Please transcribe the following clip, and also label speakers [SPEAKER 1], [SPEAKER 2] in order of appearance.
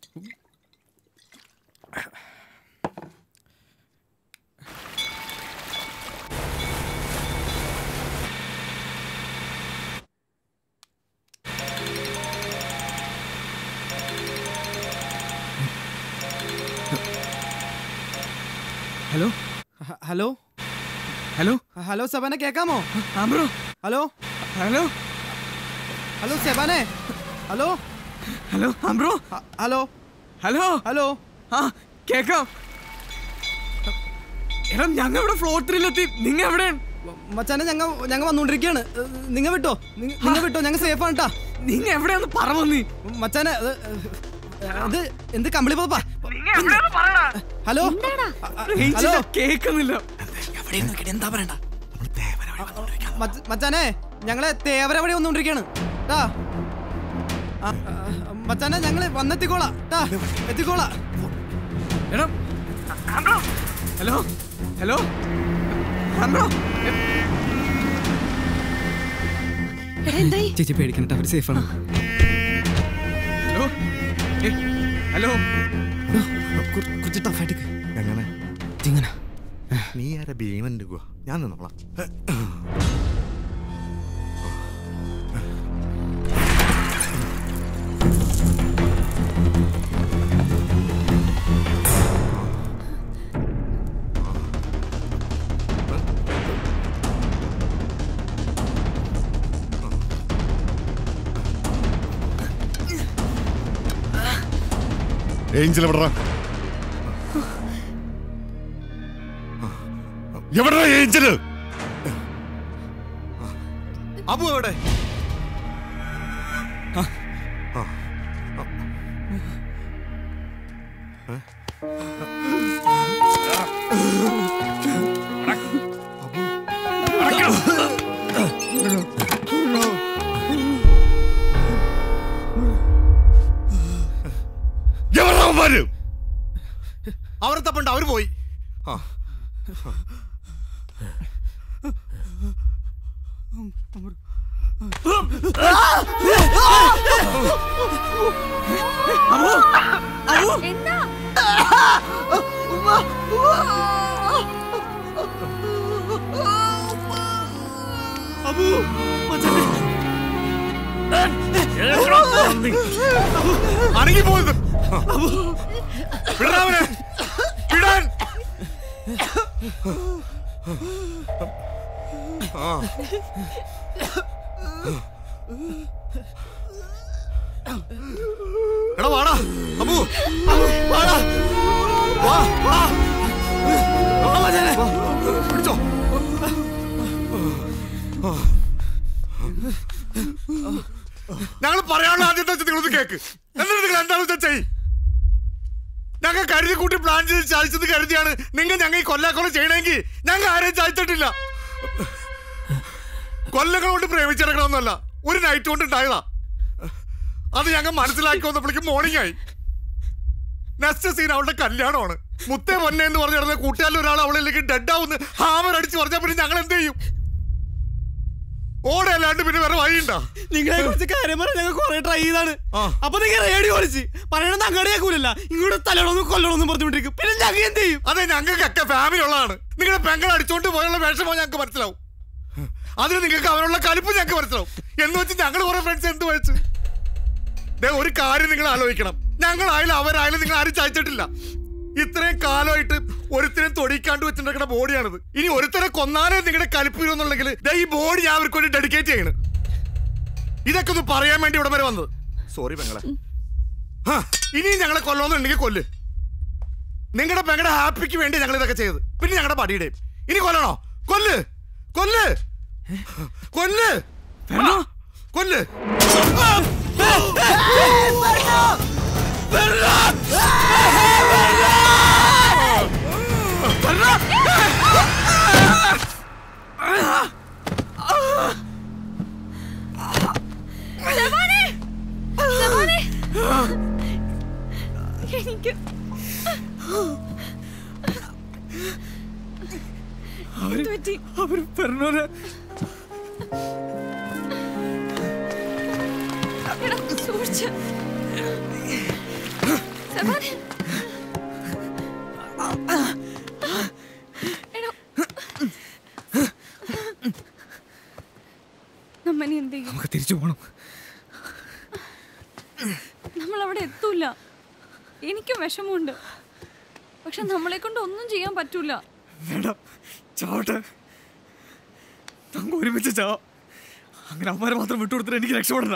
[SPEAKER 1] Hello
[SPEAKER 2] ഹ- hello
[SPEAKER 1] hello
[SPEAKER 2] hello സെബാനെ കേക്കാമോ
[SPEAKER 1] ആമ്പ്രോ
[SPEAKER 2] ഹലോ
[SPEAKER 1] ഹലോ
[SPEAKER 2] ഹലോ സെബാനെ ഹലോ
[SPEAKER 1] ഹലോ ആമ്പ്രോ
[SPEAKER 2] ഹ- ഹലോ
[SPEAKER 1] ഹലോ
[SPEAKER 2] ഹലോ
[SPEAKER 1] ആ കേക്കാം എടാ ഞങ്ങൾ ഇവിടെ ഫ്ലോർ ത്രീയിലെത്തി നിങ്ങ എവിടെയാണ്
[SPEAKER 2] മച്ചാനെ ഞങ്ങ ഞങ്ങ വന്നോണ്ടിരിക്കാണ് നിങ്ങ വിട്ടോ നിങ്ങ നിങ്ങ വിട്ടോ ഞങ്ങ സേഫ് ആണ് ട്ടാ.
[SPEAKER 1] നിങ്ങ എവിടെയാന്ന് പറ വന്നി
[SPEAKER 2] മച്ചാനെ അത് അത് എന്ത് കമ്പിളി പോപ്പാ ഹലോ അ- അ- ഹലോ
[SPEAKER 1] കേക്കുന്നില്ല
[SPEAKER 2] എന്താ പറയണ്ട മച്ച- മച്ചാനെ ഞങ്ങളെ തേവര വഴി വന്നോണ്ടിരിക്കാണ് ട്ടാ ആ, ആ, മച്ചാനെ ഞങ്ങള് വന്നെത്തിക്കോളാം ട്ടാ എത്തിക്കോളാം
[SPEAKER 1] എടാ ആമ്പ്രോ ഹലോ ഹലോ ആമ്പ്രോ
[SPEAKER 3] എടാ എന്തായി
[SPEAKER 2] ചേച്ചി പേടിക്കണ്ട അവര് സേഫ് ആണ്
[SPEAKER 1] ഹലോ ഏ, ഹലോ
[SPEAKER 2] കുറച്ച് ടഫായിട്ട്
[SPEAKER 4] എങ്ങനെ
[SPEAKER 2] ഇങ്ങനെ
[SPEAKER 4] നീ ആരാ ഭീമന്റെ ഗുഹ ഞാൻ നിന്നോളാം ഏഞ്ചൽ എവിടാ എവിടാ ഏഞ്ചല്
[SPEAKER 2] അബു എവിടെ
[SPEAKER 4] എവിടാ അവന്മാര്
[SPEAKER 5] അവരെ തപ്പണ്ട അവര് പോയി
[SPEAKER 4] ആ
[SPEAKER 3] എന്താ
[SPEAKER 4] അണങ്ങി പോയത് വിടാവനെ വിടാൻ ആ.
[SPEAKER 5] എടാ വാടാ അബു വാടാ വാ വാ വാ, മച്ചാനെ. പിടിച്ചോ
[SPEAKER 4] ഞങ്ങൾ പറയാനുള്ള ആദ്യത്തെ വെച്ച് നിങ്ങളൊന്ന് കേക്ക് എന്നിട്ട് നിങ്ങൾ എന്താണെന്ന് വെച്ചാൽ ചെയ് ഞങ്ങൾ കരുതി കൂട്ടി പ്ലാൻ ചെയ്ത് ചായച്ചെന്ന് കരുതിയാണ് നിങ്ങൾ ഞങ്ങൾ ഈ കൊല്ലാക്കൊല ചെയ്യണമെങ്കിൽ ഞങ്ങൾ ആരെയും ചായച്ചിട്ടില്ല കൊല്ലങ്ങൾ കൊണ്ട് പ്രേമിച്ചിറക്കണമെന്നല്ല ഒരു നൈറ്റ് കൊണ്ട് ഉണ്ടായതാ അത് ഞങ്ങൾ മനസ്സിലാക്കി വന്നപ്പോഴേക്കും മോർണിംഗ് ആയി നെക്സ്റ്റ് സീൻ അവളുടെ കല്യാണമാണ് മുത്തേ പൊന്നെ എന്ന് പറഞ്ഞു നടന്ന കൂട്ടുകാരിൽ ഒരാൾ അവളിലേക്ക് ഡെഡ് ആവുന്ന ഹാമർ അടിച്ച് പറഞ്ഞാൽ പിന്നെ ഞങ്ങൾ എന്ത് ചെയ്യും ഓടല്ലാണ്ട് പിന്നെ വേറെ വഴിയുണ്ടോ
[SPEAKER 2] നിങ്ങളെ കുറിച്ച് കാര്യം പറയാൻ ഞങ്ങൾ കുറെ ട്രൈ ചെയ്താണ്
[SPEAKER 4] ആ.
[SPEAKER 2] അപ്പൊ നിങ്ങൾ റേഡിയോ വിളിച്ച് പറയണത് അങ്ങോട്ട് കേൾക്കൂലല്ല ഇങ്ങോട്ട് തലണോന്നും കൊല്ലണമെന്നും പറഞ്ഞുകൊണ്ടിരിക്കും പിന്നെ ഞങ്ങൾ എന്ത് ചെയ്യും
[SPEAKER 4] അതെ ഞങ്ങൾക്കൊക്കെ ഫാമിലി ഉള്ളതാണ് നിങ്ങളുടെ പെങ്ങൾ അടിച്ചോണ്ട് പോയുള്ള വേഷമോ ഞങ്ങൾക്ക് മനസ്സിലാവും അതിന് നിങ്ങൾക്ക് അവനുള്ള കലിപ്പ് ഞങ്ങൾക്ക് മനസ്സിലാവും എന്ന് വെച്ച് ഞങ്ങൾ കുറെ ഫ്രണ്ട്സ് എന്ത് വഹിച്ചു ദേ ഒരു കാര്യം നിങ്ങൾ ആലോചിക്കണം ഞങ്ങളായാലും അവരായാലും നിങ്ങൾ ആരും ചായച്ചിട്ടില്ല ഇത്രയും കാലമായിട്ട് ഒരുത്തരം തൊടിക്കാണ്ട് വെച്ചിട്ടുണ്ടാക്കുന്ന ബോഡിയാണിത് ഇനി ഒരുത്തരെ കൊന്നാലേ നിങ്ങളുടെ കലിപ്പ് വരുമെന്നുണ്ടെങ്കിൽ ദേ ഈ ബോഡി ഞാൻ അവർക്ക് വേണ്ടി ഡെഡിക്കേറ്റ് ചെയ്യണം ഇതൊക്കെ ഒന്ന് പറയാൻ വേണ്ടി ഇവിടെ വരെ വന്നത് സോറി പെങ്ങളെ ഹാ, ഇനിയും ഞങ്ങളെ കൊല്ലോന്നുണ്ടെങ്കിൽ കൊല്ല് നിങ്ങളുടെ പെങ്ങളുടെ ഹാപ്പിക്ക് വേണ്ടി ഞങ്ങൾ ഇതൊക്കെ ചെയ്തത് പിന്നെ ഞങ്ങളുടെ പടിയുടെയും ഇനി കൊല്ലണോ കൊല്ല് കൊല്ല് കൊല്ല്
[SPEAKER 1] ഫെർണോ
[SPEAKER 4] കൊല്ല്
[SPEAKER 3] ശബാനെ! ശബാനെ! എനിക്ക് എന്ത് പറ്റി
[SPEAKER 1] അവർ ഫെർണോനെ
[SPEAKER 3] എടാ സൂക്ഷിച്ച് സെബാനെ എടോ നമ്മനി എന്ത് ചെയ്യും
[SPEAKER 1] നമുക്ക് തിരിച്ചു പോകണം
[SPEAKER 3] നമ്മൾ അവിടെ എത്തൂല എനിക്കും വിഷമമുണ്ട് പക്ഷെ നമ്മളെ കൊണ്ട് ഒന്നും ചെയ്യാൻ പറ്റൂല
[SPEAKER 1] വേണ്ട ചാവട്ടെ നമുക്ക് ഒരുമിച്ച് ചാ അങ്ങനെ അമ്മമാരെ മാത്രം വിട്ടുകൊടുത്തിട്ട് എനിക്ക് രക്ഷപ്പെടണ്ട